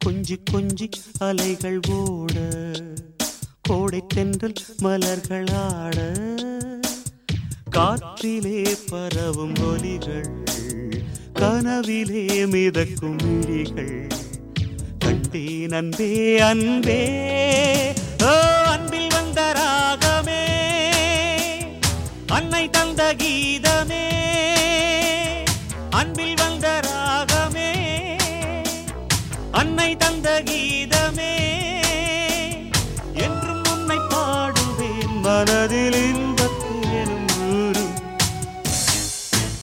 கொஞ்சி கொஞ்சி அலைகள் ஓட கோடை தென்றல் மலர்கள் ஆட காற்றிலே பரவும் ஒலிகள் கனவிலே மிதக்கும் விழிகள் கண்டேன் அன்பே அன்பே ஓ அன்பில் வந்த ராகமே அன்னை தந்த கீதமே அன்பில் வந்த ராகமே அன்னை தந்த கீதமே என்றும் உன்னை பாடுவேன் மனதில்